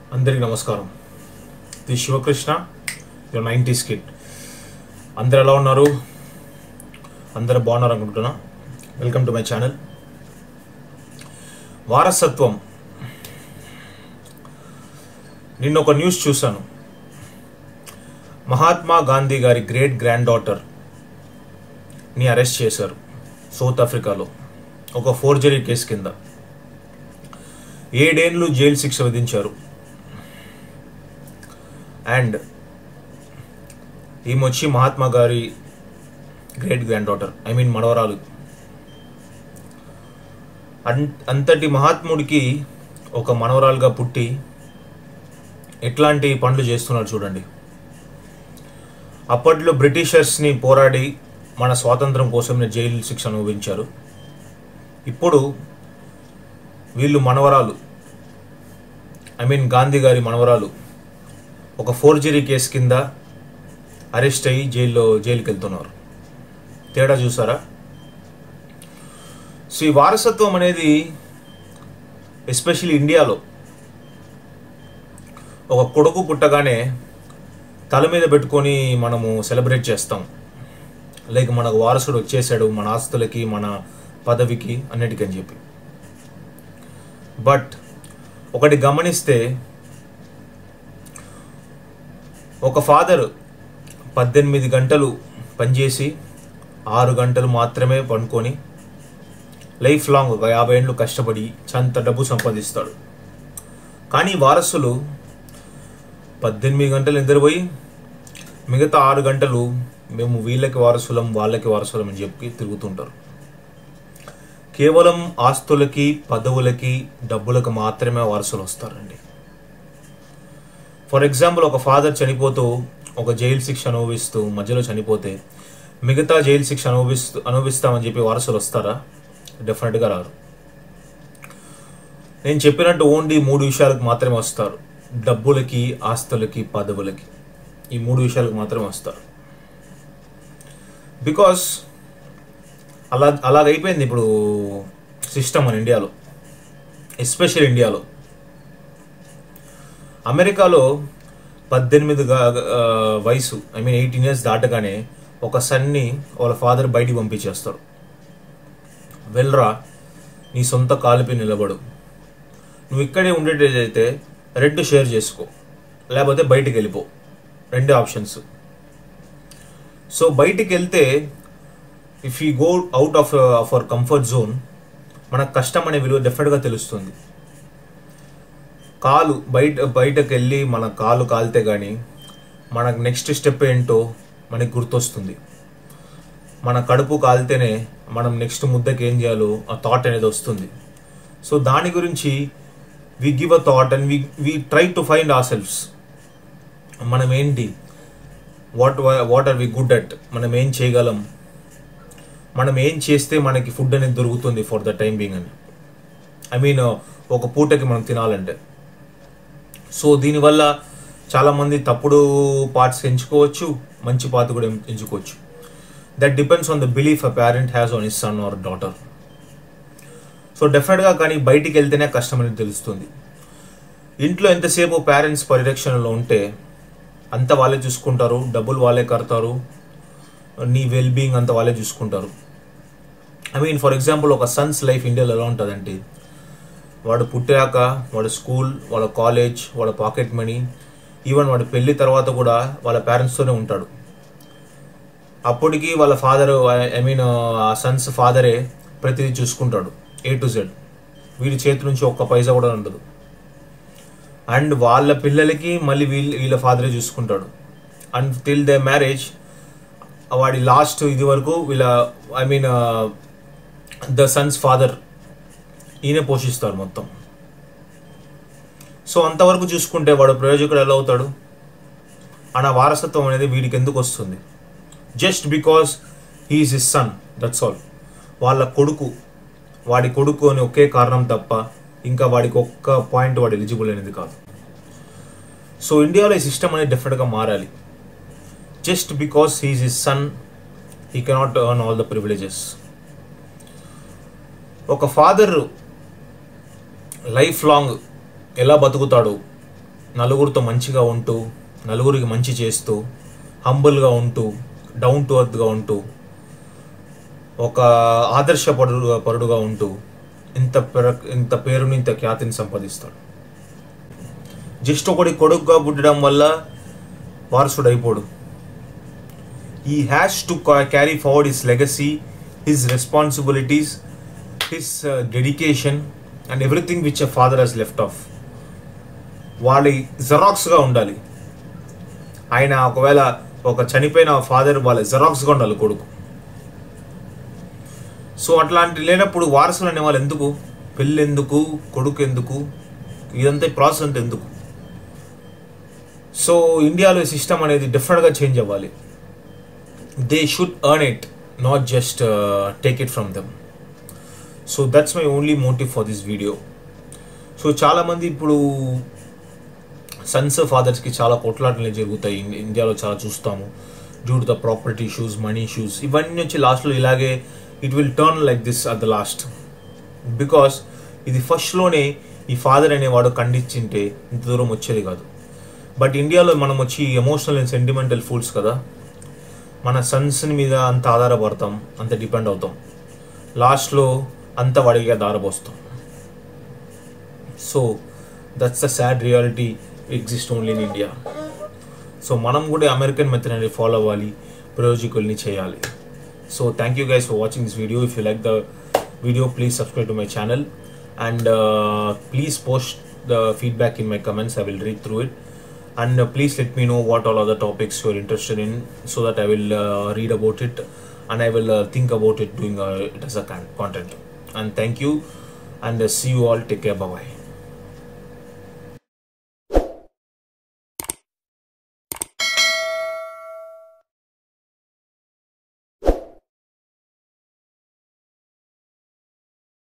అందరికీ నమస్కారం ఇది శివకృష్ణ యువర్ నైంటీస్ కిడ్ అందరు ఎలా ఉన్నారు అందరు బాగున్నారు అనుకుంటున్నా వెల్కమ్ టు మై ఛానల్ వారసత్వం నిన్న ఒక న్యూస్ చూశాను మహాత్మా గాంధీ గారి గ్రేట్ గ్రాండ్ డాటర్ ని అరెస్ట్ చేశారు సౌత్ ఆఫ్రికాలో ఒక ఫోర్జరీ కేసు కింద ఏడేండ్లు జైలు శిక్ష విధించారు అండ్ ఈమె వచ్చి మహాత్మా గారి great granddaughter I mean మనవరాలు అన్- అంతటి మహాత్ముడికి ఒక మనవరాలుగా పుట్టి ఎట్లాంటి పనులు చేస్తున్నారు చూడండి అప్పట్లో బ్రిటిషర్స్ని పోరాడి మన స్వాతంత్రం కోసం జైలు శిక్ష అనుభవించారు ఇప్పుడు వీళ్ళు మనవరాలు ఐ మీన్ గాంధీ గారి మనవరాలు ఒక ఫోర్జరీ కేసు కింద అరెస్ట్ అయ్యి జైల్లో జైలుకి వెళ్తున్నారు తేడా చూసారా సో ఈ వారసత్వం అనేది ఎస్పెషల్లీ ఇండియాలో ఒక కొడుకు పుట్టగానే తల మీద పెట్టుకొని మనము సెలబ్రేట్ చేస్తాం లైక్ మనకు వారసుడు వచ్చేసాడు మన ఆస్తులకి మన పదవికి అన్నిటికని చెప్పి బట్ ఒకటి గమనిస్తే ఒక ఫాదర్ పద్దెనిమిది గంటలు పనిచేసి ఆరు గంటలు మాత్రమే పనుకొని లైఫ్ లాంగ్ ఒక యాభై ఏళ్ళు కష్టపడి చంత డబ్బు సంపాదిస్తాడు కానీ వారసులు పద్దెనిమిది గంటలు నిద్రపోయి మిగతా ఆరు గంటలు మేము వీళ్ళకి వారసులం వాళ్ళకి వారసులం అని చెప్పి తిరుగుతుంటారు కేవలం ఆస్తులకి పదవులకి డబ్బులకు మాత్రమే వారసులు వస్తారండి ఫర్ ఎగ్జాంపుల్ ఒక ఫాదర్ చనిపోతూ ఒక జైలు శిక్ష అనుభవిస్తూ మధ్యలో చనిపోతే మిగతా జైలు శిక్ష అనుభవిస్తూ అనుభవిస్తామని చెప్పి వారసులు వస్తారా డెఫినెట్గా రారు నేను చెప్పినట్టు ఓన్లీ మూడు విషయాలకు మాత్రమే వస్తారు డబ్బులకి ఆస్తులకి పదవులకి ఈ మూడు విషయాలకు మాత్రమే వస్తారు బికాస్ అలా అలాగైపోయింది ఇప్పుడు సిస్టమ్ మన ఇండియాలో ఎస్పెషల్ ఇండియాలో అమెరికాలో పద్దెనిమిది గా- ఆ, వయసు ఐ మీన్ ఎయిటీన్ ఇయర్స్ దాటగానే ఒక సన్ని వాళ్ళ ఫాదర్ బయటికి పంపించేస్తాడు వెళ్ళరా నీ సొంత కాలుపై నిలబడు నువ్వు ఇక్కడే ఉండేటైతే రెడ్ షేర్ చేసుకో లేకపోతే బయటికి వెళ్ళిపో రెండే ఆప్షన్స్ సో బయటికి వెళ్తే if you go out of of our comfort zone మనకు కష్టం అనే విలువ డెఫినెట్గా తెలుస్తుంది కాలు బయట బయటకు వెళ్ళి మన కాలు కాలితే కానీ మనకు నెక్స్ట్ స్టెప్ ఏంటో మనకి గుర్తొస్తుంది మన కడుపు కాలితేనే మనం నెక్స్ట్ ముద్దకి ఏం చేయాలో ఆ థాట్ అనేది వస్తుంది సో దాని గురించి we give a thought and we we try to find ourselves మనం ఏంటి what what are we good at మనం ఏం చేయగలం మనం ఏం చేస్తే మనకి ఫుడ్ అనేది దొరుకుతుంది ఫర్ ద టైం బీయింగ్ అని ఐ మీన్ ఒక పూటకి మనం తినాలంటే సో దీనివల్ల చాలామంది తప్పుడు పార్ట్స్ ఎంచుకోవచ్చు మంచి పార్ట్ కూడా ఎం- ఎంచుకోవచ్చు that depends on the belief a parent has on his son or daughter so డెఫినెట్గా కానీ బయటికి వెళ్తేనే కష్టం అనేది తెలుస్తుంది ఇంట్లో ఎంతసేపు పేరెంట్స్ పరిరక్షణలో ఉంటే అంత వాళ్ళే చూసుకుంటారు డబ్బులు వాళ్ళే కడతారు నీ వెల్ బీయింగ్ అంత వాళ్ళే చూసుకుంటారు ఐ మీన్ ఫర్ ఎగ్జాంపుల్ ఒక సన్స్ లైఫ్ ఇండియాలో ఎలా ఉంటుందంటే వాడు పుట్టాక వాడు స్కూల్ వాళ్ళ కాలేజ్ వాళ్ళ పాకెట్ మనీ ఈవెన్ వాడు పెళ్లి తర్వాత కూడా వాళ్ళ పేరెంట్స్తోనే ఉంటాడు అప్పటికి వాళ్ళ ఫాదర్ ఐ మీన్ ఆ సన్స్ ఫాదరే ప్రతిదీ చూసుకుంటాడు ఏ టు జెడ్ వీడి చేతి నుంచి ఒక్క పైసా కూడా ఉండదు అండ్ వాళ్ళ పిల్లలకి మళ్ళీ వీళ్ళ వీళ్ళ ఫాదరే చూసుకుంటాడు అండ్ టిల్ ద మ్యారేజ్ వాడి లాస్ట్ ఇది వరకు వీళ్ళ I mean the son's father ఈయన పోషిస్తారు మొత్తం సో అంతవరకు చూసుకుంటే వాడు ప్రయోజకుడు ఎలా అవుతాడు అన్న వారసత్వం అనేది వీడికి ఎందుకు వస్తుంది just because he's his son that's all వాళ్ళ కొడుకు వాడి కొడుకు అని ఒకే కారణం తప్ప ఇంకా వాడికి ఒక్క పాయింట్ వాడు ఎలిజిబుల్ అనేది కాదు సో ఇండియాలో ఈ సిస్టమ్ అనేది డెఫినెట్గా మారాలి just because he's his son he cannot earn all the privileges ఒక ఫాదర్ లైఫ్ లాంగ్ ఎలా బతుకుతాడు నలుగురితో మంచిగా ఉంటూ నలుగురికి మంచి చేస్తూ హంబుల్గా ఉంటూ డౌన్ టు అర్త్గా ఉంటూ ఒక ఆదర్శపడు పరుడుగా ఉంటూ ఇంత పెర ఇంత పేరుని ఇంత ఖ్యాతిని సంపాదిస్తాడు జస్ట్ ఒకటి కొడుకుగా పుట్టడం వల్ల వారసుడు అయిపోడు he has to carry forward his legacy his responsibilities his dedication and everything which a father he's left off వాళ్ళ జెరాక్స్గా ఉండాలి ఆయన ఒకవేళ ఒక చనిపోయిన ఫాదర్ వాళ్ళ జెరాక్స్గా ఉండాలి కొడుకు సో అట్లాంటి లేనప్పుడు వారసులు అనే వాళ్ళు ఎందుకు పెళ్ళి ఎందుకు కొడుకు ఎందుకు ఇదంతా ప్రాసెస్ అంతా ఎందుకు సో ఇండియాలో సిస్టమ్ అనేది డెఫినెట్గా చేంజ్ అవ్వాలి they should earn it not just take it from them so that's my only motive for this video so చాలామంది ఇప్పుడు సన్స్ ఫాదర్స్కి చాలా కొట్లాటలు జరుగుతాయి ఇన్- ఇండియాలో చాలా చూస్తాము due to the property issues money issues ఇవన్నీ వచ్చి లాస్ట్లో ఇలాగే it will turn like this at the last because ఇది ఫస్ట్లోనే ఈ ఫాదర్ అనేవాడు ఖండించింటే ఇంత దూరం వచ్చేది కాదు బట్ ఇండియాలో మనం వచ్చి ఎమోషనల్ అండ్ సెంటిమెంటల్ ఫూల్స్ కదా మన సన్స్ మీద అంత ఆధారపడతాం అంత డిపెండ్ అవుతాం లాస్ట్లో అంత వాడిగా దారపోస్తాం so that's the sad reality exist only in India so మనం కూడా అమెరికన్ మెథడ్ అనేది ఫాలో అవ్వాలి ప్రయోజకుల్ని చేయాలి so thank you guys for watching this video if you like the video please subscribe to my channel and please post the feedback in my comments I will read through it and uh, please let me know what all other topics you're interested in so that i will uh, read about it and i will uh, think about it doing uh, it as a con- content and thank you and uh, see you all take care bye bye